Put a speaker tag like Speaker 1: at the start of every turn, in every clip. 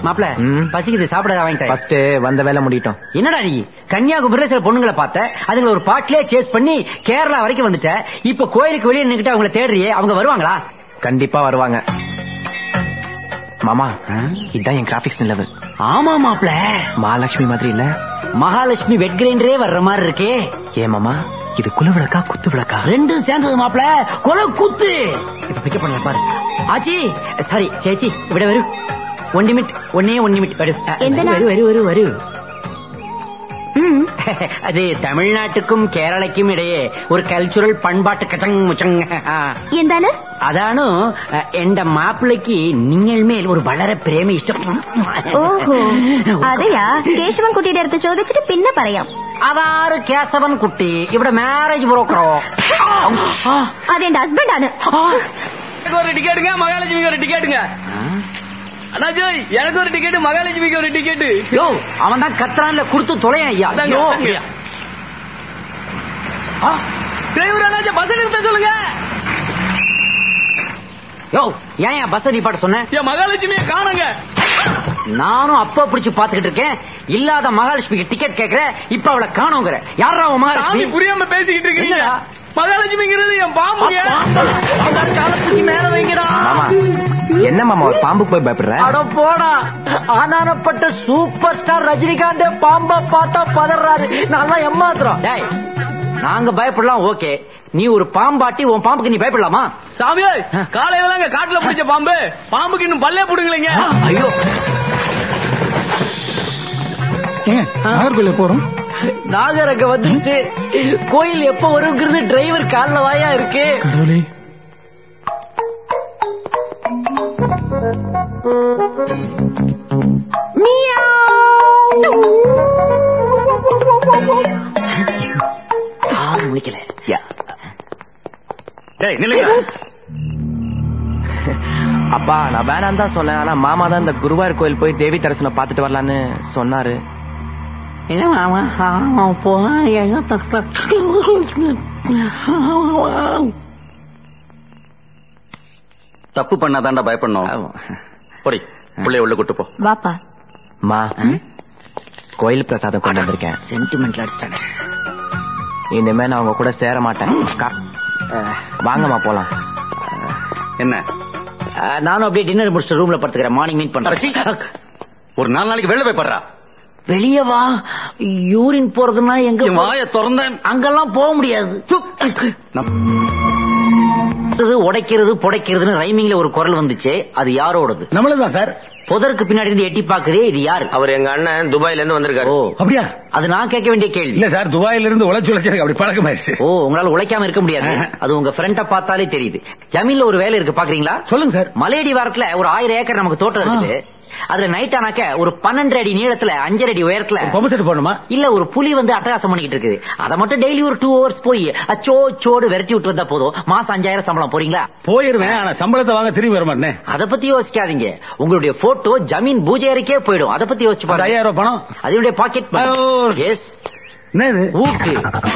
Speaker 1: மாப்பிள
Speaker 2: ம்.
Speaker 1: பசிக்குது சாப்பிட வாங்கிட்டேன்
Speaker 2: ஃபர்ஸ்ட் வந்த வேலை முடியட்டும்
Speaker 1: என்னடா நீ கன்னியாகுமரியில சில பொண்ணுங்களை பார்த்த அதுங்களை ஒரு பாட்டிலே சேஸ் பண்ணி கேரளா வரைக்கும் வந்துட்ட இப்ப கோயிலுக்கு வெளியே நின்னுட்டு அவங்கள தேடுறியே அவங்க வருவாங்களா
Speaker 2: கண்டிப்பா வருவாங்க மாமா இதான் என் கிராபிக்ஸ் லெவல்
Speaker 1: ஆமா மாப்பிள
Speaker 2: மகாலட்சுமி மாதிரி இல்ல
Speaker 1: மகாலட்சுமி வெட் கிரைண்டரே வர்ற மாதிரி இருக்கே
Speaker 2: ஏன் மாமா இது குல விளக்கா குத்து விளக்கா
Speaker 1: ரெண்டும் சேர்ந்தது மாப்பிள கொலை குத்து இப்ப பிக்கப் பண்ண பாரு ஆச்சி சாரி சேச்சி ഇവിടെ വരൂ ஒன் நிமிட் ஒன்னே ஒன் நிமிட் வரு
Speaker 3: எந்த நாள்?
Speaker 1: வரு வரு வரு വരൂ
Speaker 3: ம்.
Speaker 1: அது தமிழ்நாட்டுக்கும் കേരളയ്ക്കും ഇടയെ ഒരു കൾച്ചറൽ പൺപാട്ട് കച്ചങ് മുച്ചങ് ആ.
Speaker 3: എന്താണ്
Speaker 1: അതാണ് അഹ്, എന്റെ മാപ്പിളയ്ക്ക് നിങ്ങൾമേൽ ഒരു വളരെ പ്രേമ ഇഷ്ടം
Speaker 3: ഓഹോ അതെയാ കേശവൻ കുട്ടിയുടെ അടുത്ത് ചോദിച്ചിട്ട് പിന്നെ പറയാം
Speaker 1: അതാറ് കേശവൻ കുട്ടി ഇവിടെ മാരേജ് ബ്രോക്കറോ
Speaker 3: അതെന്റെ ഹസ്ബൻഡാണ്
Speaker 4: எனக்கு ஒரு டிக்கெட்டுங்க மகாலட்சுமிக்கு ஒரு டிக்கெட்டுங்க அண்ணாஜோய் எனக்கு ஒரு டிக்கெட் மகாலட்சுமிக்கு ஒரு டிக்கெட்
Speaker 1: யோ அவன் தான் கத்துறான்ல கொடுத்து தொலையன் ஐயா
Speaker 4: அதாங்க,
Speaker 1: யோ.
Speaker 4: அதாங்க. டிரைவர் அண்ணாச்சி பஸ் நிறுத்த சொல்லுங்க
Speaker 1: யோ ஏன் என் பஸ் நிப்பாட்ட சொன்னேன்
Speaker 4: என் மகாலட்சுமியை காணுங்க
Speaker 1: நானும் அப்ப பிடிச்சு பாத்துக்கிட்டு இருக்கேன் இல்லாத மகாலட்சுமிக்கு டிக்கெட் கேக்குற இப்ப அவளை காணோங்கிற யாரா உன்
Speaker 4: சாமி
Speaker 1: மகாலட்சுமி
Speaker 4: புரியாம பேசிக்கிட்டு இருக்கீங்க
Speaker 1: என்னடா?
Speaker 4: மகாலட்சுமிங்கிறது என் பாம்புங்க
Speaker 1: காலத்துக்கு மேல வைங்கடா
Speaker 2: மாமா என்ன மாமா ஒரு பாம்புக்கு போய் பயப்படுற
Speaker 1: அட போடா ஆனானப்பட்ட சூப்பர் ஸ்டார் ரஜினிகாந்த் பாம்ப பார்த்தா பதறாரு நல்லா ஏமாத்துறோம் டேய் நாங்க பயப்படலாம் ஓகே நீ ஒரு பாம்பாட்டி உன் பாம்புக்கு நீ பயப்படலாமா
Speaker 4: சாமியே காலையில தாங்க காட்டுல பிடிச்ச பாம்பு பாம்புக்கு இன்னும் பல்லே போடுங்களேங்க
Speaker 1: ஐயோ
Speaker 5: நாகர்கோயில போறோம்
Speaker 1: நாகரங்க வந்துட்டு கோயில் எப்ப வருங்கிறது டிரைவர் கால்ல வாயா இருக்கு
Speaker 5: கடவுளே
Speaker 1: ஆ, முடிக்கல
Speaker 2: யா.
Speaker 4: டேய் நில்லுங்க
Speaker 2: அப்பா நான் வேணாம் தான் சொன்னேன் ஆனா மாமா தான் இந்த குருவாயூர் கோயில் போய் தேவி தரிசனம் பார்த்துட்டு வரலான்னு சொன்னாரு
Speaker 1: என்ன மாமா அவன் போவான் எங்க
Speaker 4: தப்பு பண்ணாதான்டா பயப்படணும் போடி பிள்ளைய உள்ள கூட்டு போ
Speaker 3: வாப்பா
Speaker 2: மா கோயில் பிரசாதம் கொண்டு வந்திருக்கேன்
Speaker 1: சென்டிமெண்ட்ல அடிச்சாங்க
Speaker 2: இனிமே நான் உங்க கூட சேர மாட்டேன் கா- அஹ், வாங்கம்மா போலாம்
Speaker 4: என்ன
Speaker 1: அஹ், நானும் அப்படியே டின்னர் முடிச்சுட்டு ரூம்ல படுத்துக்கிறேன் மார்னிங் மீட் பண்றேன்
Speaker 4: ஒரு நாலு நாளைக்கு வெளில போய் படுறா
Speaker 1: வெளிய வா யூரின் போறதுன்னா எங்க
Speaker 4: என் வாயை திறந்தேன்
Speaker 1: அங்கெல்லாம் போக முடியாது இது உடைக்கிறது புடைக்கிறதுன்னு ரைமிங்ல ஒரு குரல் வந்துச்சு அது யாரோடது
Speaker 5: நம்மளதான் சார்
Speaker 1: புதருக்கு பின்னாடி இருந்து எட்டி பாக்குதே இது யாரு
Speaker 6: அவர் எங்க அண்ணன் துபாயில இருந்து வந்திருக்காரு
Speaker 1: ஓ
Speaker 5: அப்படியா
Speaker 1: அது நான் கேட்க வேண்டிய கேள்வி
Speaker 5: இல்ல சார் துபாயில இருந்து உழைச்சு உழைச்சு எனக்கு அப்படி பழக்கமாயிருச்சு
Speaker 1: ஓ உங்களால உழைக்காம இருக்க முடியாது அது உங்க ஃப்ரெண்ட பார்த்தாலே தெரியுது ஜமீன்ல ஒரு வேலை இருக்கு பாக்குறீங்களா
Speaker 5: சொல்லுங்க சார்
Speaker 1: மலையடி வாரத்துல ஒரு ஆயிரம் ஏக்கர் நமக்கு தோட்டம் இருக்குது அதுல நைட் ஆனாக்க ஒரு பன்னெண்டு அடி நீளத்துல அஞ்சரை அடி உயரத்துல
Speaker 5: பம்பு செட் போடணுமா
Speaker 1: இல்ல ஒரு புலி வந்து அட்டகாசம் பண்ணிக்கிட்டு இருக்குது அதை மட்டும் டெய்லி ஒரு டூ ஹவர்ஸ் போய் அச்சோ சோடு விரட்டி விட்டு வந்தா போதும் மாசம் அஞ்சாயிரம் சம்பளம் போறீங்களா
Speaker 5: போயிருவேன் ஆனா சம்பளத்தை வாங்க திரும்பி வர மாட்டேன்
Speaker 1: அத பத்தி யோசிக்காதீங்க உங்களுடைய போட்டோ ஜமீன் பூஜை அறைக்கே போயிடும் அத பத்தி யோசிச்சு
Speaker 5: ஒரு
Speaker 1: பாருங்க
Speaker 5: ஐயாயிரம் ரூபாய் பணம்
Speaker 1: அதனுடைய பாக்கெட்
Speaker 5: ஐயோ.
Speaker 1: எஸ்
Speaker 5: என்ன இது
Speaker 1: ஊக்கு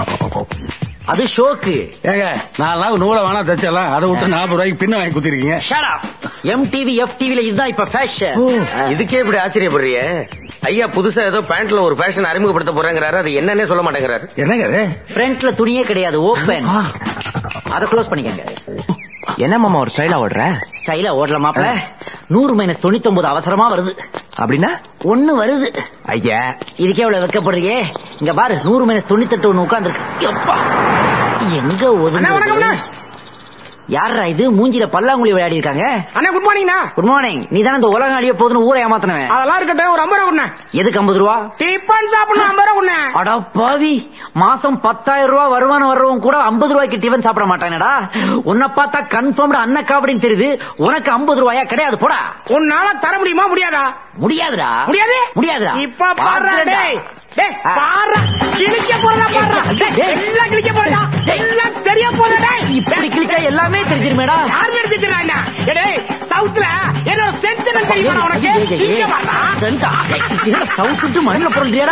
Speaker 1: அது ஷோக்கு
Speaker 5: ஏங்க நாலு நாள் நூலை வேணா தச்சலாம் அதை விட்டு நாற்பது ரூபாய்க்கு பின்ன வாங்கி குத்திருக்கீங்க
Speaker 1: எம்டிவி எஃப்டிவில இதுதான் இப்ப ஃபேஷன்
Speaker 6: இதுக்கே இப்படி ஆச்சரியப்படுறிய ஐயா புதுசா ஏதோ பேண்ட்ல ஒரு ஃபேஷன் அறிமுகப்படுத்த போறேங்கிறாரு அது என்னன்னே சொல்ல மாட்டேங்கிறாரு
Speaker 5: என்னங்க இது?
Speaker 1: ஃப்ரண்ட்ல துணியே கிடையாது ஓபன்
Speaker 5: ஆ.
Speaker 1: அத க்ளோஸ் பண்ணிக்கங்க
Speaker 2: என்ன மாமா ஒரு ஸ்டைலா ஓடுற
Speaker 1: ஸ்டைலா ஓடல மாப்ள நூறு மைனஸ் தொண்ணூத்தி ஒன்பது அவசரமா வருது
Speaker 2: அப்படின்னா
Speaker 1: ஒண்ணு வருது
Speaker 2: ஐயா
Speaker 1: இதுக்கே எவ்வளவு வைக்கப்படுறியே இங்க பாரு நூறு மைனஸ் தொண்ணூத்தி எட்டு ஒண்ணு உட்கார்ந்துருக்கு எப்பா எங்க ஒதுங்க யாரா இது மூஞ்சில பல்லாங்குழி விளையாடி இருக்காங்க
Speaker 4: அண்ணா குட் மார்னிங்ண்ணா
Speaker 1: குட் மார்னிங் நீ தானே இந்த உலகம் அழிய போதுன்னு ஊரை ஏமாத்தினவன்
Speaker 4: அதெல்லாம் இருக்கட்டும் ஒரு ஐம்பது ரூபா கொடுண்ணே
Speaker 1: எதுக்கு ஐம்பது ரூபா
Speaker 4: டிஃபன் சாப்பிடணும் ஐம்பது ரூபா கொடுண்ணே
Speaker 1: அடா பாவி மாசம் பத்தாயிரம் ரூபாய் வருமானம் வர்றவங்க கூட ஐம்பது ரூபாய்க்கு டிஃபன் சாப்பிட மாட்டானடா உன்னை பார்த்தா கன்ஃபார்ம்டு அன்னக்காவடின்னு தெரியுது உனக்கு ஐம்பது ரூபாயா கிடையாது போடா
Speaker 4: உன்னால தர முடியுமா முடியாதா
Speaker 1: முடியாதுடா
Speaker 4: முடியாது
Speaker 1: முடியாதுடா
Speaker 4: இப்ப பாடுறா டேய் டேய்
Speaker 1: ஆ.
Speaker 4: பாடுறா கிழிக்க போறதா பாடுறா
Speaker 1: டேய், டேய்.
Speaker 4: எல்லாம் கிழிக்க போறதா எல்லாம் தெரிய போறதா டேய்
Speaker 1: இப்படி கிழிச்சா எல்லாமே தெரிஞ்சிருமேடா
Speaker 4: யார் எடுத்துக்கிறாங்க டேய் சவுத்ல என்னோட சென்டிமெண்ட் தெரியுமா உனக்கு இங்க வாடா.
Speaker 1: சவுட்டு மண்ணில் பொருள்றியாடா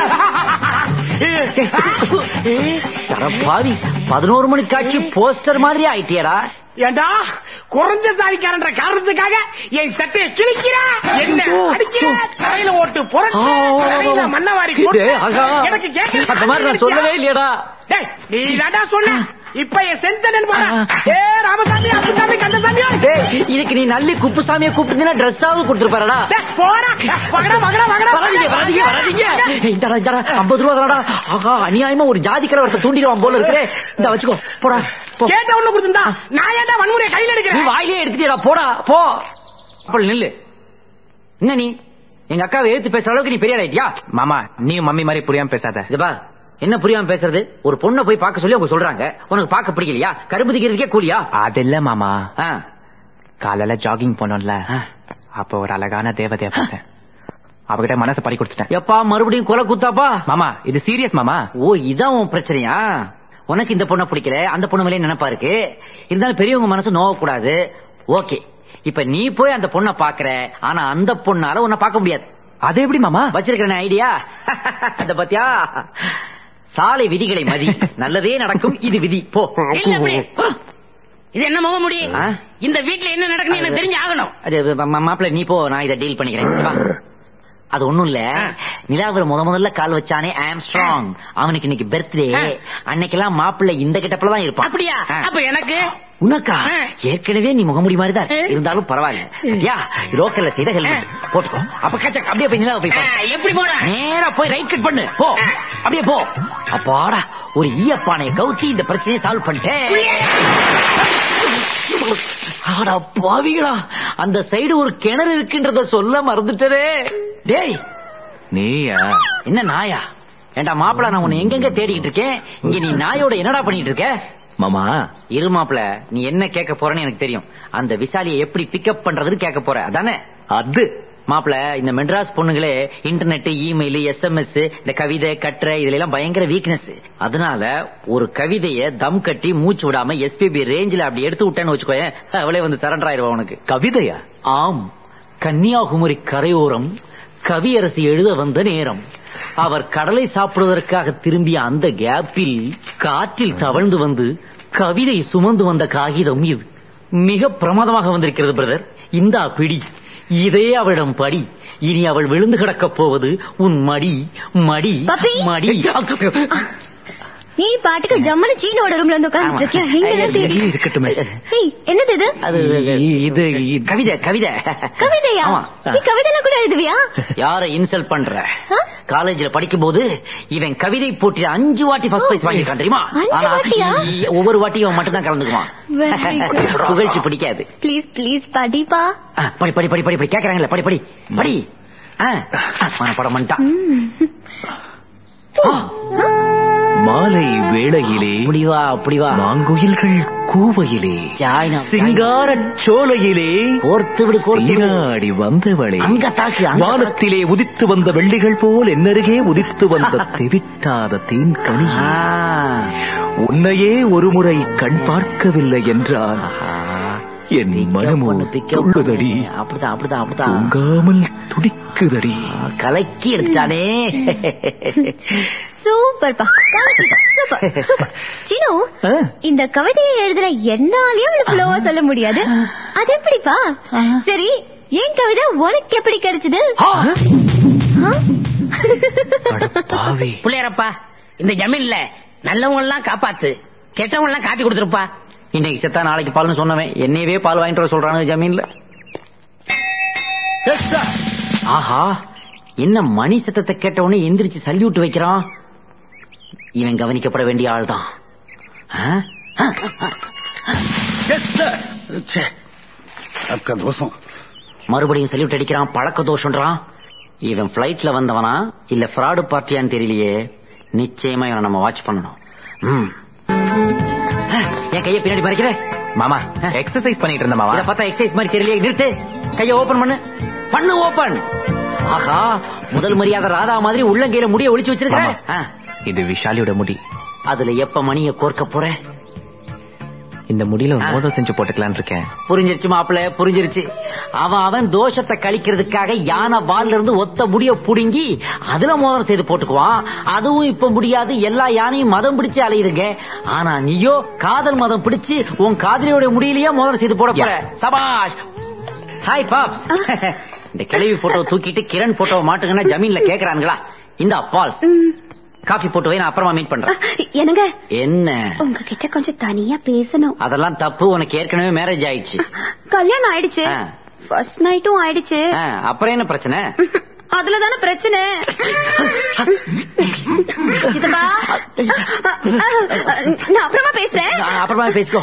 Speaker 1: பாவி பதினோரு மணி காட்சி போஸ்டர் மாதிரி ஆயிட்டியடா
Speaker 7: ஏண்டா குறைஞ்ச சாதிக்காரன்ற காரணத்துக்காக என் சட்டையை கிழிக்கிற என்ன அடிக்கிற தலையில ஓட்டு புரட்டு தலையில மண்ணவாரி போட்டு
Speaker 1: டேய், ஆகா.
Speaker 7: எனக்கு கேட்க
Speaker 1: அந்த மாதிரி நான் சொல்லவே இல்லையடா
Speaker 7: டேய் நீ தாண்டா சொன்ன இப்ப என் செந்தனன் போற ஏ ராமசாமி அப்புசாமி கந்தசாமி
Speaker 1: டேய் இதுக்கு நீ நல்லி குப்புசாமியை கூப்பிட்டு ட்ரெஸ்ஸாவது கொடுத்துருப்பாரடா
Speaker 7: டேய், போடா வகடா வகடா வகடா
Speaker 1: வராதீங்க வராதீங்க வராதீங்க இந்தடா இந்தடா ஐம்பது ரூபா தரடா ஆஹா அநியாயமா ஒரு ஜாதி கலவரத்தை தூண்டிடுவான் போல இருக்கே இந்த வச்சுக்கோ போடா போ
Speaker 7: கேட்ட ஒண்ணு கொடுத்திருந்தா நான் ஏன்டா வன்முறையை கையில
Speaker 1: நீ
Speaker 7: எடுக்கிறேன்
Speaker 1: வாயிலே எடுத்துட்டா போடா போ அப்ப நில்லு என்ன நீ எங்க அக்காவை எழுத்து பேசுற அளவுக்கு நீ பெரிய ஆயிட்டியா
Speaker 2: மாமா நீ மம்மி மாதிரி புரியாம பேசாத
Speaker 1: இது பா என்ன புரியாம பேசுறது ஒரு பொண்ணை போய் பார்க்க சொல்லி அவங்க சொல்றாங்க உனக்கு பார்க்க பிடிக்கலையா கரும்பு திக்கிறதுக்கே கூலியா
Speaker 2: அது இல்ல மாமா
Speaker 1: ஆ.
Speaker 2: காலையில ஜாகிங் போனோம்ல
Speaker 1: ஆ.
Speaker 2: அப்போ ஒரு அழகான தேவதைய பார்த்தேன் அவகிட்ட மனசை பறி கொடுத்துட்டேன்
Speaker 1: எப்பா மறுபடியும் கொலை குத்தாப்பா
Speaker 2: மாமா இது சீரியஸ் மாமா
Speaker 1: ஓ இதான் உன் பிரச்சனையா உனக்கு இந்த பொண்ணை பிடிக்கல அந்த பொண்ணு மேலே நினைப்பா இருக்கு இருந்தாலும் பெரியவங்க மனசு நோவக்கூடாது ஓகே இப்ப நீ போய் அந்த பொண்ணை பாக்குற ஆனா அந்த பொண்ணால உன்னை பார்க்க முடியாது
Speaker 2: அது எப்படி மாமா
Speaker 1: வச்சிருக்கிறேன் ஐடியா அந்த பத்தியா சாலை விதிகளை மதி நல்லதே நடக்கும் இது விதி போ
Speaker 7: இல்ல, அப்படி. இது என்ன முக முடி
Speaker 1: ஆ?
Speaker 7: இந்த வீட்ல என்ன நடக்குன்னு எனக்கு தெரிஞ்சு ஆகணும்
Speaker 1: அது மா- மாப்பிள்ளை நீ போ நான் இதை டீல் பண்ணிக்கிறேன் வா. அது ஒண்ணும் இல்ல
Speaker 7: ஆ.
Speaker 1: நிலாவுல முத முதல்ல கால் வச்சானே ஐ ஆம் ஸ்ட்ராங் அவனுக்கு இன்னைக்கு பர்த்டே
Speaker 7: ஆ.
Speaker 1: அன்னைக்கெல்லாம் மாப்பிள்ளை இந்த கிட்டப்பல தான் இருப்பான்
Speaker 7: அப்படியா
Speaker 1: ஆ.
Speaker 7: அப்ப எனக்கு
Speaker 1: உனக்கா
Speaker 7: ஆ.
Speaker 1: ஏற்கனவே நீ முகமுடி மாதிரி தான்
Speaker 7: ஆ.
Speaker 1: இருந்தாலும் பரவாயில்ல யா ரோக்கல்ல செய்த ஹெல்மெட் போட்டுக்கோ அப்ப கச்ச அப்படியே போய் நிலாவை போய்
Speaker 7: ஆ,
Speaker 1: பாரு.
Speaker 7: எப்படி போற
Speaker 1: நேரா போய் ரைட் கட் பண்ணு போ
Speaker 7: ஆ.
Speaker 1: அப்படியே போ அப்பாடா ஒரு ஈயப்பானைய கவுத்தி இந்த பிரச்சனையை சால்வ் பண்ணிட்டேன் ஆடா பாவிகளா அந்த சைடு ஒரு கிணறு இருக்குன்றத சொல்ல மறந்துட்டதே டேய்
Speaker 2: நீயா
Speaker 1: என்ன நாயா ஏண்டா மாப்பிள நான் உன்னை எங்கெங்க தேடிக்கிட்டு இருக்கேன் இங்க நீ நாயோட என்னடா பண்ணிட்டு இருக்க
Speaker 2: மாமா
Speaker 1: இரு மாப்பிள நீ என்ன கேட்க போறன்னு எனக்கு தெரியும் அந்த விசாலியை எப்படி பிக்கப் பண்றதுன்னு கேட்க போற அதானே
Speaker 2: அது
Speaker 1: மாப்பிள இந்த மெட்ராஸ் பொண்ணுங்களே இன்டர்நெட் இமெயில் எஸ்எம்எஸ் இந்த கவிதை கட்டுரை இதுல எல்லாம் பயங்கர வீக்னஸ் அதனால ஒரு கவிதைய தம் கட்டி மூச்சு விடாம எஸ்பிபி ரேஞ்சில அப்படி எடுத்து விட்டேன்னு வச்சுக்கோயேன் அவளே வந்து சரண்டர் ஆயிருவா உனக்கு
Speaker 2: கவிதையா
Speaker 1: ஆம் கன்னியாகுமரி கரையோரம் கவியரசி எழுத வந்த நேரம் அவர் கடலை சாப்பிடுவதற்காக திரும்பிய அந்த கேப்பில் காற்றில் தவழ்ந்து வந்து கவிதை சுமந்து வந்த காகிதம் இது மிக பிரமாதமாக வந்திருக்கிறது பிரதர் இந்தா பிடி இதே அவளிடம் படி இனி அவள் விழுந்து கிடக்கப் போவது உன் மடி மடி
Speaker 3: பப்பி.
Speaker 1: மடி
Speaker 3: நீ பாட்டுக்கு ஜம்மனு சீனோட ரூம்ல வந்து உட்கார்ந்துட்டு இருக்கியா இங்க எல்லாம் தேடி
Speaker 2: இருக்கட்டுமே
Speaker 3: ஏய், என்னது இது
Speaker 1: அது
Speaker 2: இது
Speaker 1: கவிதை கவிதை
Speaker 3: கவிதையா
Speaker 1: ஆமா.
Speaker 3: நீ கவிதைலாம் கூட எழுதுவியா
Speaker 1: யாரை இன்சல்ட் பண்ற
Speaker 3: ஆ?
Speaker 1: காலேஜ்ல படிக்கும் போது இவன் கவிதை போட்டியில அஞ்சு வாட்டி ஃபர்ஸ்ட் பிரைஸ் வாங்கியிருக்கான் தெரியுமா
Speaker 3: அஞ்சு
Speaker 1: ஆனா
Speaker 3: வாட்டியா?
Speaker 1: இ- ஒவ்வொரு வாட்டியும் அவன் மட்டும் தான் கலந்துக்குவான்
Speaker 3: Very good.
Speaker 1: புகழ்ச்சி பிடிக்காது
Speaker 3: ப்ளீஸ் ப்ளீஸ் படிப்பா
Speaker 1: ஆ, படி படி படி படி படி கேக்குறாங்களே படி படி படி ஆ, ஆ, படம் பண்ணிட்டான்
Speaker 3: ம்.
Speaker 1: ஆ,
Speaker 2: மாலை வேளையிலே
Speaker 1: அப்படி வா அப்படி வா
Speaker 2: மாங்குயில்கள் கூவையிலே
Speaker 1: ஜாயினா
Speaker 2: சிங்கார சோலையிலே
Speaker 1: கோர்த்து விடு கோர்த்து விடு.
Speaker 2: சீராடி வந்தவளே
Speaker 1: அங்க தாக்கு அங்க தாக்கு.
Speaker 2: வானத்திலே உதித்து வந்த வெள்ளிகள் போல் என்னருகே உதித்து வந்த தெவிட்டாத தேன்கனி
Speaker 1: ஆ,
Speaker 2: உன்னையே ஒருமுறை கண் பார்க்கவில்லை என்றால்
Speaker 1: ஆஹா.
Speaker 2: என்
Speaker 1: Pick up
Speaker 2: மனமோ
Speaker 1: பண்ணு, pick up
Speaker 2: துள்ளுதடி
Speaker 1: பண்ணு. அப்படிதான் அப்படிதான் அப்படிதான்
Speaker 2: தூங்காமல் துடிக்குதடி
Speaker 1: ஆ, கலக்கி எடுத்தானே
Speaker 3: சூப்பர்ப்பா சூப்பர் சூப்பர் சீனு
Speaker 2: ஆ.
Speaker 3: இந்த கவிதையை எழுதுற என்னாலயும் இவ்வளவு ஃப்ளோவா சொல்ல முடியாது அது எப்படிப்பா சரி ஏன் கவிதை உனக்கு எப்படி கிடைச்சது
Speaker 1: ஆ,
Speaker 3: ஆ?
Speaker 2: பாவி
Speaker 7: பிள்ளையரப்பா இந்த ஜமீன்ல நல்லவங்க எல்லாம் காப்பாத்து கெட்டவங்க எல்லாம் காட்டி கொடுத்துருப்பா
Speaker 1: இன்னைக்கு செத்தா நாளைக்கு பால்னு சொன்னவன் என்னையவே பால் வாங்கிட்டு வர சொல்றானு ஜமீன்ல ஆஹா என்ன மணி சத்தத்தை கேட்ட உடனே எந்திரிச்சு சல்யூட் வைக்கிறான் இவன் கவனிக்கப்பட வேண்டிய ஆள்தான் ஆ?
Speaker 5: आपका दोस्तों
Speaker 1: மறுபடியும் சல்யூட் அடிக்கிறான் பழக்க தோஷம்ன்றான் இவன் பிளைட்ல வந்தவனா இல்ல ஃப்ராடு பார்ட்டியான்னு தெரியலையே நிச்சயமா இவனை நம்ம வாட்ச் பண்ணணும் ம். ஆ, என் கையை பின்னாடி மறைக்கிற
Speaker 2: மாமா எக்ஸசைஸ் பண்ணிட்டு இருந்த மாமா
Speaker 1: இத பார்த்தா எக்ஸசைஸ் மாதிரி தெரியலையே நிறுத்து கைய ஓபன் பண்ணு பண்ணு ஓபன் ஆஹா முதல் மரியாதை ராதா மாதிரி உள்ளங்கையில முடிய ஒளிச்சு வச்சிருக்க
Speaker 2: ஆமா. இது விஷாலியோட முடி
Speaker 1: அதுல எப்ப மணிய கோர்க்க போற
Speaker 2: இந்த முடியல ஒரு
Speaker 1: ஆ.
Speaker 2: மோதம் செஞ்சு போட்டுக்கலாம்னு இருக்கேன்
Speaker 1: புரிஞ்சிருச்சு மாப்பிள்ள புரிஞ்சிருச்சு அவன் அவன் தோஷத்தை கழிக்கிறதுக்காக யானை வால்ல இருந்து ஒத்த முடிய புடுங்கி அதுல மோதிரம் செய்து போட்டுக்குவான் அதுவும் இப்ப முடியாது எல்லா யானையும் மதம் பிடிச்சு அலையுதுங்க ஆனா நீயோ காதல் மதம் பிடிச்சு உன் காதலியோட முடியலையே மோதிரம் செய்து போட போற சபாஷ் ஹாய் பாப்ஸ் இந்த கிழவி போட்டோ தூக்கிட்டு கிரண் போட்டோ மாட்டுங்கன்னா ஜமீன்ல கேக்குறானுங்களா இந்த பால்ஸ் காஃபி போட்டு வை நான் அப்புறமா மீட் பண்றேன்
Speaker 3: என்னங்க
Speaker 1: என்ன
Speaker 3: உங்ககிட்ட கொஞ்சம் தனியா பேசணும்
Speaker 1: அதெல்லாம் தப்பு உனக்கு ஏற்கனவே மேரேஜ் ஆயிடுச்சு
Speaker 3: கல்யாணம் ஆயிடுச்சு
Speaker 1: ஆ.
Speaker 3: ஃபர்ஸ்ட் நைட்டும் ஆயிடுச்சு
Speaker 1: ஆ, அப்புறம் என்ன பிரச்சனை
Speaker 3: அதுல தானே பிரச்சனை சித்தப்பா நான் அப்புறமா பேசுறேன்
Speaker 1: நான் அப்புறமா பேசிக்கோ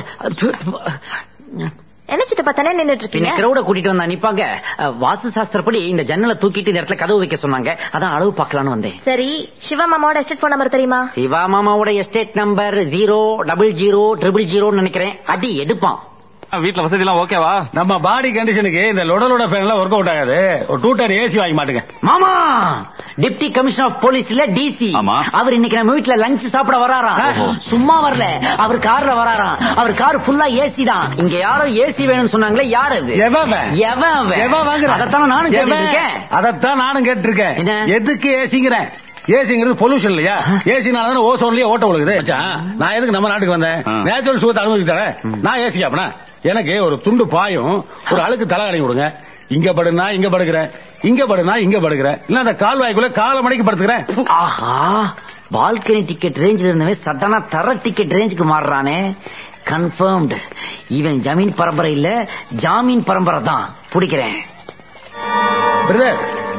Speaker 3: என்ன சித்தப்பா தானே நின்னுட்டு
Speaker 1: பின்ன கிரௌட கூட்டிட்டு வந்தா நிப்பாங்க அஹ், வாஸ்து சாஸ்திரப்படி இந்த ஜன்னலை தூக்கிட்டு இந்த இடத்துல கதவு வைக்க சொன்னாங்க அதான் அளவு பார்க்கலாம்னு வந்தேன்
Speaker 3: சரி சிவா மாமாவோட எஸ்டேட் போன் நம்பர் தெரியுமா
Speaker 1: சிவா மாமாவோட estate number zero double zero triple ஜீரோன்னு நினைக்கிறேன் அடி எடுப்பான்
Speaker 5: வீட்டுல வசதி எல்லாம் ஓகேவா நம்ம பாடி கண்டிஷனுக்கு இந்த லொட லொட ஃபேன் எல்லாம் ஒர்க் அவுட் ஆகாது ஒரு டூ டர் ஏசி வாங்கி மாட்டுங்க
Speaker 1: மாமா டிப்டி கமிஷனர் ஆஃப் போலீஸ்ல டிசி
Speaker 5: ஆமா.
Speaker 1: அவர் இன்னைக்கு நம்ம வீட்டுல லஞ்ச் சாப்பிட வராராம்
Speaker 5: ஓஹோ.
Speaker 1: சும்மா வரல அவர் கார்ல வராராம் அவர் கார் ஃபுல்லா ஏசி தான் இங்க யாரோ ஏசி வேணும்னு சொன்னாங்களே யார் அது
Speaker 5: எவன் அவன்?
Speaker 1: எவன் அவன்?
Speaker 5: எவன் வாங்குறான்?
Speaker 1: அதைத்தானே நானும்
Speaker 5: எவன்?
Speaker 1: கேட்டுட்டு இருக்கேன்
Speaker 5: அதைத்தான் நானும் கேட்டிருக்கேன்
Speaker 1: என்ன?
Speaker 5: எதுக்கு ஏசிங்கிறேன் ஏசிங்கிறது பொல்யூஷன் இல்லையா ஏசினால தானே ஓசோன்லயே ஓட்ட விழுகுது மச்சான், நான் எதுக்கு நம்ம நாட்டுக்கு வந்தேன் நேச்சுரல் சுகத்தை அனுபவிக்கிறேன் நான் ஏசி சாப்பினா எனக்கு ஒரு துண்டு பாயும் ஒரு அழுக்கு தலை கொடுங்க இங்க படுனா இங்க படுக்கிறேன் இங்க படுனா இங்க படுக்கிறேன் இல்ல அந்த கால்வாய்க்குள்ள கால மணிக்கு படுத்துக்கிறேன்
Speaker 1: ஆஹா பால்கனி டிக்கெட் ரேஞ்சில் இருந்தவன் சட்டனா தர டிக்கெட் ரேஞ்சுக்கு மாறுறானே கன்ஃபர்ம்டு இவன் ஜமீன் பரம்பரை இல்ல ஜாமீன் பரம்பரை தான் பிடிக்கிறேன்
Speaker 5: பிரதர்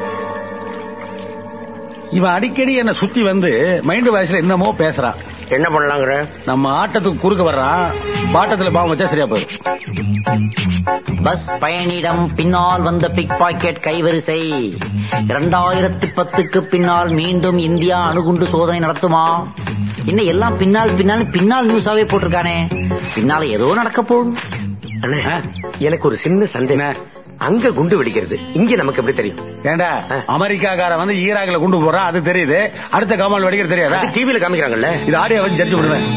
Speaker 5: இவன் அடிக்கடி என்ன சுத்தி வந்து மைண்ட் வாய்ஸ்ல என்னமோ பேசுறான்
Speaker 6: என்ன பண்ணலாங்கிற
Speaker 5: நம்ம ஆட்டத்துக்கு குறுக்க வர்றான் பாட்டத்துல பாவம் வச்சா சரியா போயிடும்
Speaker 1: பஸ் பயணியிடம் பின்னால் வந்த பிக் பாக்கெட் கைவரிசை இரண்டாயிரத்தி பத்துக்கு பின்னால் மீண்டும் இந்தியா அணுகுண்டு சோதனை நடத்துமா என்ன எல்லாம் பின்னால் பின்னால் பின்னால் நியூஸாவே போட்டிருக்கானே பின்னால ஏதோ நடக்க போகுது
Speaker 6: அண்ணே எனக்கு ஒரு சின்ன சந்தேகம் அங்க குண்டு வெடிக்கிறது இங்க நமக்கு எப்படி தெரியும்
Speaker 5: ஏண்டா அமெரிக்காக்கார வந்து ஈராக்ல கொண்டு போறான் அது தெரியுது அடுத்த கமல் வெடிக்கிறது தெரியாதா
Speaker 6: டிவில காமிக்கிறாங்கல்ல
Speaker 5: இது ஆடியோ வச்சு ஜட்ஜ் பண்ணுவேன்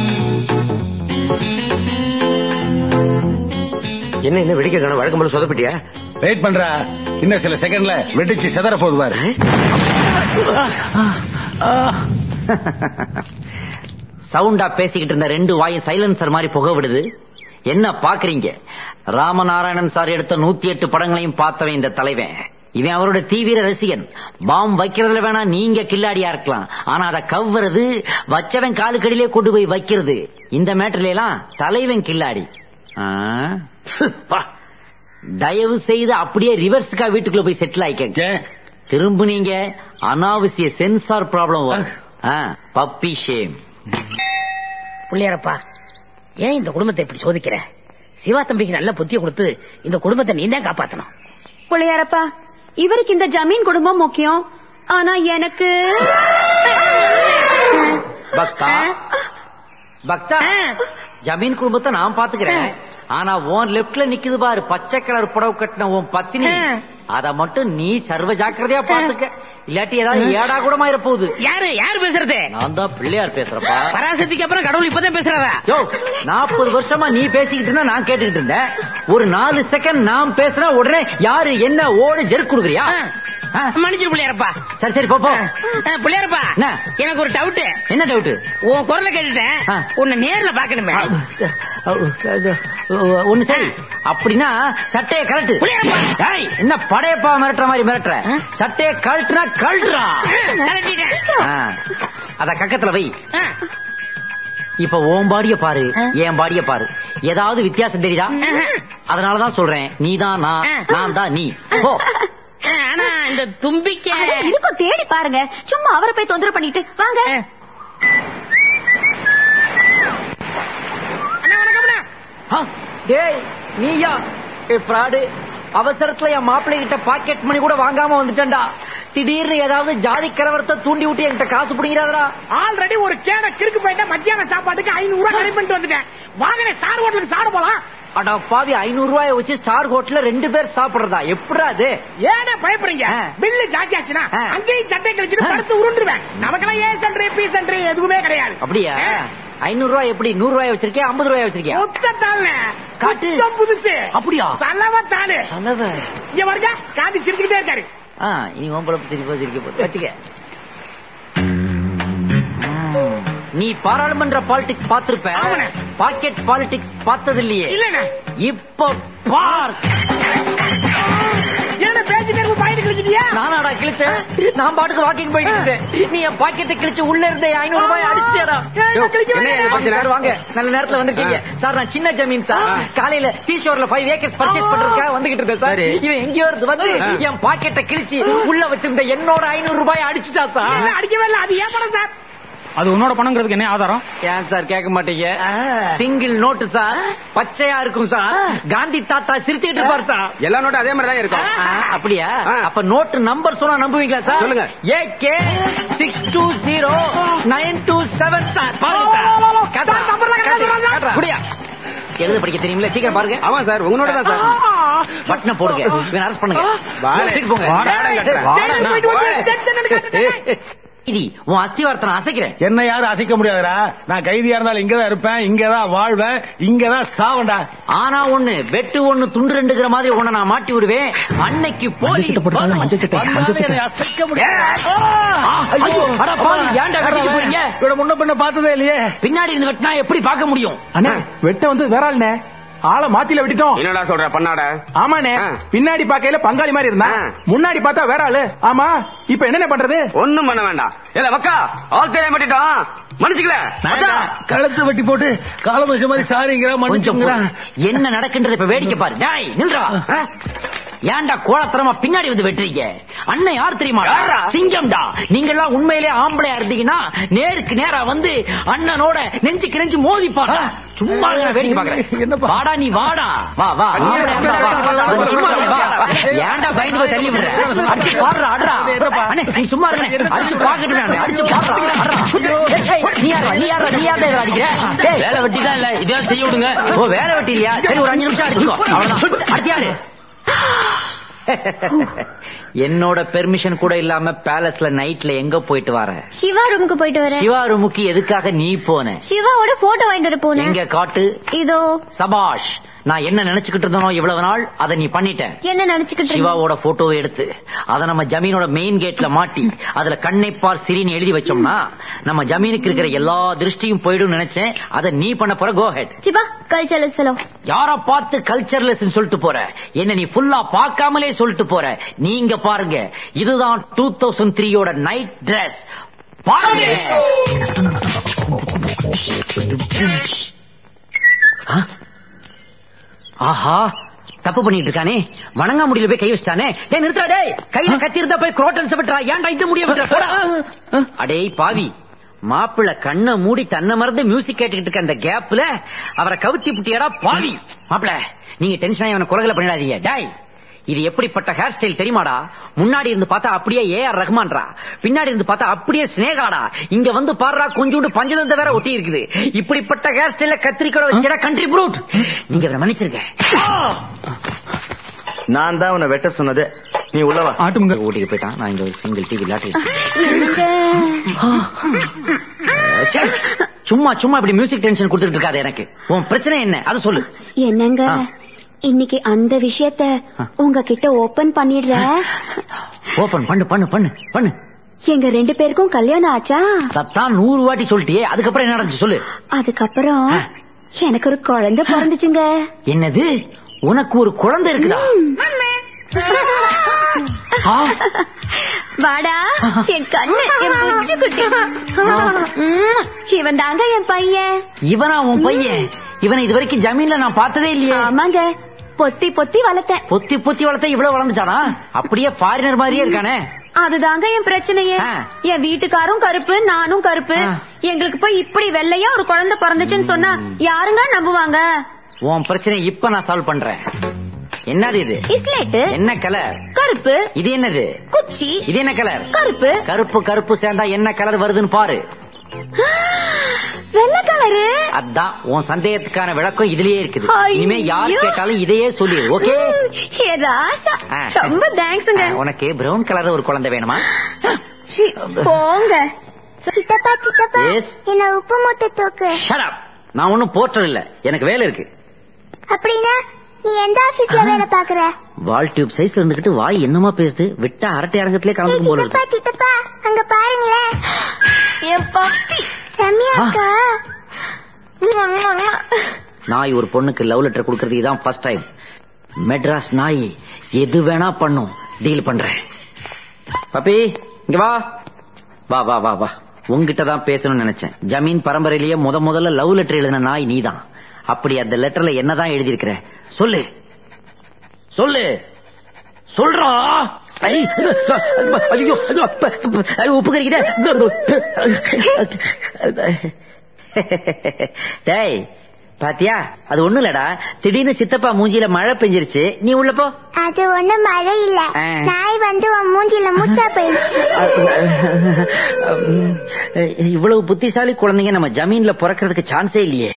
Speaker 6: என்ன என்ன வெடிக்க காணும் வழக்கம் போல சொதப்பிட்டியா
Speaker 5: வெயிட் பண்றா இன்னும் சில செகண்ட்ல வெடிச்சு செதற போகுது பாரு
Speaker 1: சவுண்டா பேசிக்கிட்டு இருந்த ரெண்டு வாயும் சைலன்சர் மாதிரி புகை விடுது என்ன பாக்குறீங்க ராமநாராயணன் சார் எடுத்த நூத்தி எட்டு படங்களையும் பார்த்தவன் இந்த தலைவன் இவன் அவரோட தீவிர ரசிகன் பாம் வைக்கிறதுல வேணா நீங்க கில்லாடியா இருக்கலாம் ஆனா அதை கவ்வுறது வச்சவன் காலுக்கடியிலே கொண்டு போய் வைக்கிறது இந்த மேட்டர்ல எல்லாம் தலைவன் கில்லாடி ஆ? பா. தயவு செய்து அப்படியே ரிவர்ஸ்க்கா வீட்டுக்குள்ள போய் செட்டில் ஆயிக்கங்க
Speaker 5: ஏன்?
Speaker 1: திரும்புனீங்க அனாவசிய சென்சார் ப்ராப்ளம் வரும் பப்பி ஷேம்
Speaker 7: புள்ளியாரப்பா ஏன் இந்த குடும்பத்தை இப்படி சோதிக்கிற சிவா தம்பிக்கு நல்ல புத்திய கொடுத்து இந்த குடும்பத்தை நீ தான் காப்பாத்தணும்
Speaker 3: புள்ளையாரப்பா இவருக்கு இந்த ஜமீன் குடும்பம் முக்கியம் ஆனா எனக்கு
Speaker 1: பக்தா பக்தா ஜமீன் குடும்பத்தை நான் பாத்துக்கிறேன் ஆனா உன் லெப்ட்ல நிக்குது பாரு பச்சை கலர் புடவை கட்டின உன் பத்தினி அத மட்டும் நீ சர்வ ஜாக்கிரதையா பாத்துக்க இல்லாட்டி ஏதாவது ஏடா கூடமா இருப்போகுது
Speaker 7: யாரு யாரு பேசுறது
Speaker 1: நான் தான் பிள்ளையார் பேசுறப்பா
Speaker 7: பராசக்திக்கு அப்புறம் கடவுள் இப்பதான் பேசுறதா
Speaker 1: யோ நாற்பது வருஷமா நீ பேசிக்கிட்டு இருந்தா நான் கேட்டுக்கிட்டு இருந்தேன் ஒரு நாலு செகண்ட் நான் பேசுனா உடனே யாரு என்ன ஓடு ஜெருக்கு கொடுக்குறியா ஆ?
Speaker 7: மன்னிச்சிரு புள்ளியாரப்பா
Speaker 1: சரி சரி போ போ
Speaker 7: அஹ், புள்ளியாரப்பா
Speaker 1: என்ன?
Speaker 7: எனக்கு ஒரு டவுட்
Speaker 1: என்ன டவுட்
Speaker 7: உன் குரலை கேட்டுட்டேன்
Speaker 1: ஆ.
Speaker 7: உன்னை நேர்ல பாக்கணுமே
Speaker 1: ஒண்ணு சரி அப்படின்னா சட்டைய கழட்டு
Speaker 7: புளியப்பா.
Speaker 1: ஏய், என்ன படையப்பா மிரட்டுற மாதிரி மிரட்டுற சட்டைய கழட்டுனா கழட்டுறா
Speaker 7: கலட்டிட்டேன்.
Speaker 1: ஆ, அத கக்கத்துல வை
Speaker 7: ஆ.
Speaker 1: இப்ப உன் பாடிய பாரு என் பாடிய பாரு ஏதாவது வித்தியாசம் தெரியுதா அதனாலதான் சொல்றேன் நீதான் நான் நான் தான் நீ போ
Speaker 7: ஆனா இந்த தும்பிக்க
Speaker 3: அட, இருக்கும் தேடி பாருங்க சும்மா அவரை போய் தொந்தரவு பண்ணிட்டு வாங்க
Speaker 7: அண்ணா வணக்கம்ண்ணா
Speaker 1: ஆ, டேய் நீயா ஏ ஃப்ராடு அவசரத்துல என் மாப்பிள்ளை கிட்ட பாக்கெட் மணி கூட வாங்காம வந்துட்டேன்டா திடீர்னு ஏதாவது ஜாதி கலவரத்தை தூண்டி விட்டு என்கிட்ட காசு பிடிங்கிறாதடா
Speaker 7: ஆல்ரெடி ஒரு கேட கிறுக்கு போயிட்டா மத்தியான சாப்பாட்டுக்கு ஐநூறு ரூபாய் கம்மி பண்ணிட்டு வந்துட்டேன் வாங்கின ஸ்டார் ஹோட்டலுக்கு சாப்பிட போலாம்
Speaker 1: அடா பாவி ஐநூறு ரூபாய வச்சு ஸ்டார் ஹோட்டல்ல ரெண்டு பேர் சாப்பிடுறதா எப்படா அது
Speaker 7: ஏன்னா பயப்படுறீங்க
Speaker 1: ஆ.
Speaker 7: பில்லு ஜாஸ்தி ஆச்சுன்னா
Speaker 1: ஆ.
Speaker 7: அங்கேயும் சட்டை கழிச்சுட்டு
Speaker 1: ஆ.
Speaker 7: படுத்து உருண்டுருவேன் நமக்கெல்லாம் ஏ சென்ட்ரி பி சென்ட்ரி எதுவுமே கிடையாது
Speaker 1: அப்படியா
Speaker 7: ஆ.
Speaker 1: ஐநூறு ரூபாய் எப்படி நூறு ரூபாய் வச்சிருக்கியா ஐம்பது ரூபாய் வச்சிருக்கியா
Speaker 7: மொத்தத்தால
Speaker 1: காட்டு.
Speaker 7: மொத்தம் புதுசு
Speaker 1: அப்படியா
Speaker 7: தலைவ தானு
Speaker 1: நல்லவ
Speaker 7: இங்க வருங்க காந்தி சிரிச்சுக்கிட்டே இருக்காரு
Speaker 1: ஆ இனி உன் சிரிப்பா சிரிக்க போது வச்சுக்க ம். நீ பாராளுமன்ற பாலிடிக்ஸ் பார்த்திருப்ப
Speaker 7: ஆமாண்ணே.
Speaker 1: பாக்கெட் பாலிடிக்ஸ் பார்த்தது இல்லையே
Speaker 7: இல்லண்ணே
Speaker 1: இப்ப பார்
Speaker 7: என்ன பேசிட்டு இருக்கும் பாயிட்டு கிழிச்சிட்டியா
Speaker 1: நானாடா கிழிச்சேன் நான் பாட்டுக்கு வாக்கிங் போயிட்டு இருந்தேன் நீ என் பாக்கெட்டை கிழிச்சு உள்ள இருந்த ஐநூறு ரூபாய் அடிச்சியடா
Speaker 6: என்ன இது
Speaker 1: வாங்க சார் வாங்க நல்ல நேரத்துல வந்திருக்கீங்க சார் நான் சின்ன ஜமீன் சார் காலையில சீஷோர்ல ஃபைவ் ஏக்கர்ஸ் பர்ச்சேஸ் பண்றதுக்காக வந்துகிட்டு இருந்தேன் சார் இவன் எங்கேயோ இருந்து வந்து என் பாக்கெட்டை கிழிச்சு உள்ள வச்சிருந்த என்னோட ஐநூறு ரூபாய் அடிச்சுட்டா சார்
Speaker 7: இல்ல, அடிக்கவே இல்ல அது ஏன் படம் சார்
Speaker 8: அது உன்னோட பணங்கிறதுக்கு என்ன ஆதாரம்
Speaker 1: ஏன் சார் கேட்க மாட்டீங்க சிங்கிள் நோட்டு சார் பச்சையா இருக்கும் சார் காந்தி தாத்தா சிரிச்சுட்டு இருப்பார் சார்
Speaker 6: எல்லா நோட்டும் அதே மாதிரி தான் இருக்கும்
Speaker 1: ஆ, அப்படியா
Speaker 6: ஆ.
Speaker 1: அப்ப நோட்டு நம்பர் சொன்னா நம்புவீங்களா சார்
Speaker 6: சொல்லுங்க.
Speaker 1: AK six two zero nine two seven sir பாருங்க சார் காட்டுறா,
Speaker 7: சார், நம்பர்லாம்
Speaker 1: காட்டு,
Speaker 7: காட்டுறா,
Speaker 1: காட்டுறா. அப்படியா எழுத படிக்க தெரியுமில்ல சீக்கிரம் பாருங்க
Speaker 6: ஆமா சார் உங்க நோட்டு தான் சார்
Speaker 1: பட்டனை போடுங்க இவன் அரஸ்ட் பண்ணுங்க
Speaker 6: வாடா.
Speaker 1: தூக்கிட்டு போங்க
Speaker 6: வாடா, கட்டுறேன்.
Speaker 7: ஜெயிலுக்கு போயிட்டு வந்து டென்ஷன் எடுக்காதீங்க.
Speaker 1: இது உன் அஸ்திவாரத்தை நான் அசைக்கிறேன்
Speaker 5: என்ன யாரும் அசைக்க முடியாதுடா நான் கைதியா இருந்தாலும் இங்கதான் இருப்பேன் இங்கதான் வாழ்வேன் இங்கதான் சாவண்டா
Speaker 1: ஆனா ஒண்ணு வெட்டு ஒண்ணு துண்டு ரெண்டுங்கிற மாதிரி உன்னை நான் மாட்டி விடுவேன் அன்னைக்கு போலீஸ்
Speaker 5: வந்தாலும் என்னை அசைக்க முடியாது
Speaker 1: ஆ, ஐயோ, அட பாவி, ஏன்டா வெட்டிட்டு போறீங்க?
Speaker 5: இவட முன்ன பின்ன பார்த்ததே இல்லையே
Speaker 1: பின்னாடி இருந்து வெட்டினா எப்படி பார்க்க முடியும்
Speaker 8: அண்ணே வெட்ட வந்து வேற ஆளுண்ணே ஆளை மாத்தில விட்டுட்டோம்
Speaker 6: என்னடா சொல்ற பண்ணாட
Speaker 8: ஆமாண்ணே
Speaker 6: ஆ.
Speaker 8: பின்னாடி பாக்கையில பங்காளி மாதிரி இருந்தா
Speaker 6: ஆ.
Speaker 8: முன்னாடி பார்த்தா வேற ஆளு ஆமா இப்ப என்னென்ன பண்றது
Speaker 6: ஒண்ணும் பண்ண வேண்டாம் இல்ல மக்கா ஆள் தெரியாம பண்ணிட்டோம் மன்னிச்சுக்கல
Speaker 1: அதான்.
Speaker 5: கழுத்து வெட்டி போட்டு காலம் வச்ச மாதிரி சாரிங்கிற
Speaker 1: கொஞ்சம்
Speaker 5: மன்னிச்சுங்கிறா
Speaker 1: பொறு. என்ன நடக்கின்றது இப்ப வேடிக்கை பாரு டேய் நில்றா ஆ? ஏன்டா கோலத்தரமா பின்னாடி வந்து வெட்டுறீங்க அண்ணன் யார் தெரியுமா சிங்கம்டா நீங்க எல்லாம் உண்மையிலே ஆம்பளையா இருந்தீங்கன்னா நேருக்கு நேரா வந்து அண்ணனோட நெஞ்சுக்கு நெஞ்சு மோதி பாடா சும்மா இருங்க, வேடிக்கை பாக்குறேன்
Speaker 5: என்னப்பா?
Speaker 1: வாடா நீ வாடா வா வா ஆம்பளையா இருந்தா வா. வந்து சும்மா இரு, வா, வா. ஏன்டா பயந்து போய் தள்ளி விடுற அடிச்சு பாடுறா அட்ரா அண்ணே நீ சும்மா இருங்க அடிச்சு பாக்கட்டு அடிச்சு பாடுறா அட்ரா. ஏய், ஏய், நீ யாரா நீ யாரா நீ யாரா இதை அடிக்கிற டேய், வேலை வெட்டி தான் இல்ல இதையாவது செய்ய விடுங்க ஓ வேலை வெட்டி இல்லையா சரி ஒரு அஞ்சு நிமிஷம் அடிச்சுக்கோ அவ்வளவுதான் அடுத்து யாரு என்னோட பெர்மிஷன் கூட இல்லாம பேலஸ்ல நைட்ல எங்க போயிட்டு வர
Speaker 3: சிவா ரூமுக்கு போயிட்டு வரேன்
Speaker 1: சிவா ரூமுக்கு எதுக்காக நீ போன
Speaker 3: சிவாவோட போட்டோ வாங்கிட்டு வர போனேன்
Speaker 1: எங்க காட்டு
Speaker 3: இதோ
Speaker 1: சபாஷ் நான் என்ன நினைச்சுக்கிட்டு இருந்தனோ இவ்வளவு நாள் அதை நீ பண்ணிட்ட
Speaker 3: என்ன நினைச்சுக்கிட்டு இருந்தீங்க?
Speaker 1: சிவாவோட போட்டோவை எடுத்து அதை நம்ம ஜமீனோட மெயின் கேட்ல மாட்டி அதுல கண்ணை பார் சிரின்னு எழுதி வச்சோம்னா நம்ம ஜமீனுக்கு இருக்கிற எல்லா திருஷ்டியும் போயிடும் நினைச்சேன் அதை நீ பண்ண போற கோ ஹெட்
Speaker 3: சிவா கல்ச்சரல் செலோ
Speaker 1: யார பார்த்து கல்ச்சர்லெஸ் சொல்லிட்டு போற என்ன நீ ஃபுல்லா பார்க்காமலே சொல்லிட்டு போற நீங்க பாருங்க இதுதான் டூ தௌசண்ட் த்ரீயோட நைட் டிரெஸ் பாருங்க ஆ? ஆஹா தப்பு பண்ணிட்டு இருக்கானே வணங்க முடியல போய் கை வச்சிட்டானே டேய் நிறுத்தா டேய் கையில கத்தி இருந்தா போய் குரோட்டன்ஸ் விட்டுறா ஏன்டா இந்த முடிய விட்டுற போடா. அடேய் பாவி மாப்பிள்ள கண்ணை மூடி தன்னை மறந்து மியூசிக் கேட்டுக்கிட்டு இருக்க அந்த கேப்ல அவரை கவுத்தி புட்டியடா பாவி மாப்பிள்ள நீங்க டென்ஷன் ஆகி அவனை கொலகலை பண்ணிடாதீங்க டாய் இது எப்படிப்பட்ட ஹேர் ஸ்டைல் தெரியுமாடா முன்னாடி இருந்து பார்த்தா அப்படியே ஏ ஆர் ரஹ்மான்ரா பின்னாடி இருந்து பார்த்தா அப்படியே ஸ்னேகாடா இங்க வந்து பாடுறா கொஞ்சோண்டு பஞ்சதந்த வேற ஒட்டி இருக்குது இப்படிப்பட்ட ஹேர் ஸ்டைல கத்திரிக்கோட வச்சடா கண்ட்ரி ப்ரூட் நீங்க இவரை மன்னிச்சிருங்க
Speaker 9: நான் தான் உன்னை வெட்ட சொன்னது நீ உள்ளவா
Speaker 8: ஆட்டுமுங்க
Speaker 1: ஓட்டிட்டு போயிட்டான் நான் இந்த ஒரு சிங்கிள் டிவி விளையாட்டு சும்மா சும்மா இப்படி மியூசிக் டென்ஷன் கொடுத்துட்டு இருக்காது எனக்கு உன் பிரச்சனை என்ன அதை சொல்லு
Speaker 3: என்னங்க
Speaker 1: ஆ.
Speaker 3: இன்னைக்கு அந்த விஷயத்த உங்ககிட்ட ஓபன் பண்ணிடுறேன்
Speaker 1: ஓபன் பண்ணு பண்ணு பண்ணு பண்ணு
Speaker 3: எங்க ரெண்டு பேருக்கும் கல்யாணம் ஆச்சா
Speaker 1: சத்தான் நூறு வாட்டி சொல்லிட்டியே அதுக்கப்புறம் என்ன நடந்துச்சு சொல்லு
Speaker 3: அதுக்கப்புறம்
Speaker 1: ஆ.
Speaker 3: எனக்கு ஒரு குழந்தை பிறந்துச்சுங்க
Speaker 1: என்னது உனக்கு ஒரு குழந்தை இருக்குதா ஆ.
Speaker 3: வாடா என் கண்ணு என் புஜ்ஜு குட்டி ம், இவன் தாங்க என் பையன்
Speaker 1: இவனா உன் பையன் இவனை இது வரைக்கும் ஜமீன்ல நான் பார்த்ததே இல்லையே
Speaker 3: ஆமாங்க பொத்தி பொத்தி வளர்த்தேன்
Speaker 1: பொத்தி பொத்தி வளர்த்த இவ்வளவு வளர்ந்துட்டானா அப்படியே ஃபாரினர் மாதிரியே இருக்கானே
Speaker 3: அதுதாங்க என் பிரச்சனையே
Speaker 1: ஆ.
Speaker 3: என் வீட்டுக்காரும் கருப்பு நானும் கருப்பு
Speaker 1: ஆ.
Speaker 3: எங்களுக்கு போய் இப்படி வெள்ளையா ஒரு குழந்தை பிறந்துச்சுன்னு சொன்னா யாருங்க நம்புவாங்க
Speaker 1: உன் பிரச்சனை இப்ப நான் சால்வ் பண்றேன் என்னது இது
Speaker 3: இஸ்லேட்டு
Speaker 1: என்ன கலர்
Speaker 3: கருப்பு
Speaker 1: இது என்னது
Speaker 3: குச்சி
Speaker 1: இது என்ன கலர்
Speaker 3: கருப்பு
Speaker 1: கருப்பு கருப்பு சேர்ந்தா என்ன கலர் வருதுன்னு பாரு
Speaker 3: வெள்ளை கலரு
Speaker 1: அதான் உன் சந்தேகத்துக்கான விளக்கம் இதுலயே இருக்குது
Speaker 3: ஐயோ.
Speaker 1: இனிமே யார் கேட்டாலும் இதையே சொல்லிடு ஓகே
Speaker 3: ஏ ராசா
Speaker 1: ஆ.
Speaker 3: ரொம்ப தேங்க்ஸுங்க
Speaker 1: உனக்கு பிரவுன் கலர் ஒரு குழந்தை வேணுமா
Speaker 3: சீ, போங்க சித்தப்பா சித்தப்பா
Speaker 1: Yes?
Speaker 3: என்ன உப்பு மூட்டை தூக்கு
Speaker 1: Shut up. நான் ஒன்னும் போர்ட்டர் இல்ல எனக்கு வேலை இருக்கு
Speaker 3: அப்படின்னா நீ எந்த ஆபீஸ்ல வேலை பாக்குற
Speaker 1: வால் டியூப் சைஸ்ல இருந்துகிட்டு வாய் என்னமா பேசுது விட்டா அரட்டை அரங்கத்திலே
Speaker 3: ஏய்,
Speaker 1: கலந்துக்கும் போல
Speaker 3: சித்தப்பா
Speaker 1: இருக்கு
Speaker 3: சித்தப்பா அங்க பாருங்களேன் என் பாட்டி ரம்யா
Speaker 1: ஆ.
Speaker 3: அக்கா
Speaker 1: நாய் ஒரு பொண்ணுக்கு லவ் லெட்டர் கொடுக்கறது இதான் ஃபர்ஸ்ட் டைம் மெட்ராஸ் நாய் எது வேணா பண்ணும் டீல் பண்றேன் பப்பி இங்க வா வா வா வா வா உங்ககிட்ட தான் பேசணும்னு நினைச்சேன் ஜமீன் பரம்பரையிலேயே முத முதல்ல லவ் லெட்டர் எழுதின நாய் நீதான் அப்படி அந்த லெட்டர்ல என்னதான் எழுதியிருக்கிற சொல்லு சொல்லு சொல்றா ஐ, ஐயோ ஐயோ, அப்ப, அப்ப, ஐயோ, உப்பு கறிக்குதே. டேய் பாத்தியா அது ஒண்ணு இல்லடா திடீர்னு சித்தப்பா மூஞ்சில மழை பெஞ்சிருச்சு நீ உள்ள போ
Speaker 3: அது ஒண்ணு மழை இல்ல
Speaker 1: ஆ.
Speaker 3: நாய் வந்து உன் மூஞ்சில மூச்சா போயிடுச்சு
Speaker 1: இவ்வளவு புத்திசாலி குழந்தைங்க நம்ம ஜமீன்ல பிறக்கிறதுக்கு சான்ஸே இல்லையே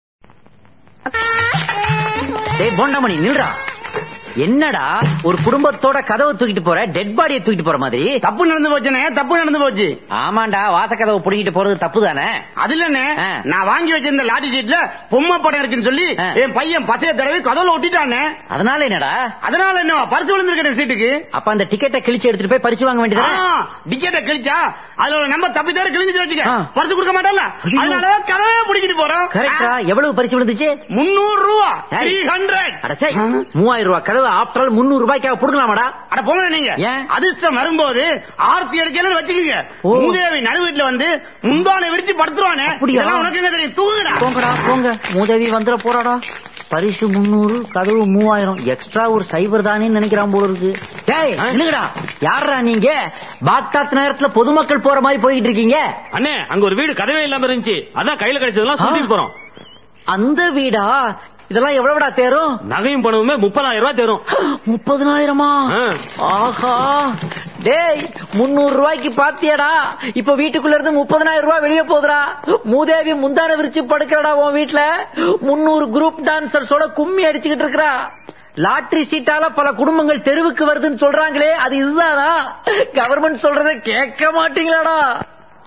Speaker 1: டேய் போண்டாமணி நில்றா என்னடா ஒரு குடும்பத்தோட கதவை தூக்கிட்டு போற டெட் பாடியை தூக்கிட்டு போற மாதிரி
Speaker 7: தப்பு நடந்து போச்சுனே தப்பு நடந்து போச்சு
Speaker 1: ஆமாண்டா வாச கதவை புடிங்கிட்டு போறது தப்பு தானே
Speaker 7: அது இல்லண்ணே
Speaker 1: ஆ.
Speaker 7: நான் வாங்கி வச்சிருந்த லாட்டி சீட்ல பொம்மை படம் இருக்குன்னு சொல்லி
Speaker 1: ஆ.
Speaker 7: என் பையன் பசைய தடவை கதவுல ஒட்டிட்டானே
Speaker 1: அதனால என்னடா
Speaker 7: அதனால என்ன பரிசு விழுந்திருக்கேன் சீட்டுக்கு
Speaker 1: அப்ப அந்த டிக்கெட்டை கிழிச்சு எடுத்துட்டு போய் பரிசு வாங்க வேண்டியதா
Speaker 7: டிக்கெட்டை கிழிச்சா அதுல ஒரு நம்பர் தப்பி தவிர கிழிஞ்சு வச்சுக்க
Speaker 1: ஆ.
Speaker 7: பரிசு கொடுக்க மாட்டோம்ல
Speaker 1: ஐயோ.
Speaker 7: அதனால கதவே பிடிக்கிட்டு போறோம்
Speaker 1: கரெக்டா எவ்வளவு பரிசு விழுந்துச்சு
Speaker 7: முன்னூறு ரூபா
Speaker 1: ஏய்.
Speaker 7: த்ரீ ஹண்ட்ரட்
Speaker 1: அட சை மூவாயிரம் ரூபாய் கதவு ஆஃப்டர் ஆல் முன்னூறு ரூபாய்க்காக புடுங்கலாமாடா
Speaker 7: அட போங்க நீங்க
Speaker 1: ஏன்?
Speaker 7: அதிர்ஷ்டம் வரும்போது ஆர்த்தி எடுக்கலன்னு வச்சுக்கோங்க
Speaker 1: ஓ.
Speaker 7: மூதேவி நடு வீட்டுல வந்து முந்தானை விரிச்சு படுத்துருவானே
Speaker 1: அப்படியா?
Speaker 7: இதெல்லாம் உனக்கு என்ன தெரியும் தூங்குடா
Speaker 1: போங்கடா போங்க மூதேவி வந்துட போறாடா பரிசு முன்னூறு கதவு மூவாயிரம் எக்ஸ்ட்ரா ஒரு சைபர் தானே நினைக்கிறான் போல இருக்கு டேய் இல்லங்கடா யாரா நீங்க பாக்தாத் நேரத்துல பொதுமக்கள் போற மாதிரி போயிட்டு இருக்கீங்க
Speaker 10: அண்ணே அங்க ஒரு வீடு கதவே இல்லாம இருந்துச்சு அதான் கையில கிடைச்சதெல்லாம் சுத்திட்டு போறோம்
Speaker 1: அந்த வீடா இதெல்லாம் எவ்வளவுடா தேரும்
Speaker 10: நகையும் பணமுமே முப்பதாயிரம் ரூபாய் தரும்
Speaker 1: முப்பதுனாயிரமா
Speaker 10: ஆ.
Speaker 1: ஆஹா டேய் முன்னூறு ரூபாய்க்கு பாத்தியாடா இப்ப வீட்டுக்குள்ள இருந்து முப்பதனாயிரம் ரூபாய் வெளியே போகுதுடா மூதேவி முந்தான விரிச்சு படுக்கிறடா உன் வீட்டுல முன்னூறு குரூப் டான்சர்ஸோட கும்மி அடிச்சுக்கிட்டு இருக்கறா லாட்டரி சீட்டால பல குடும்பங்கள் தெருவுக்கு வருதுன்னு சொல்றாங்களே அது இதுதானா கவர்மெண்ட் சொல்றதை கேட்க மாட்டீங்களாடா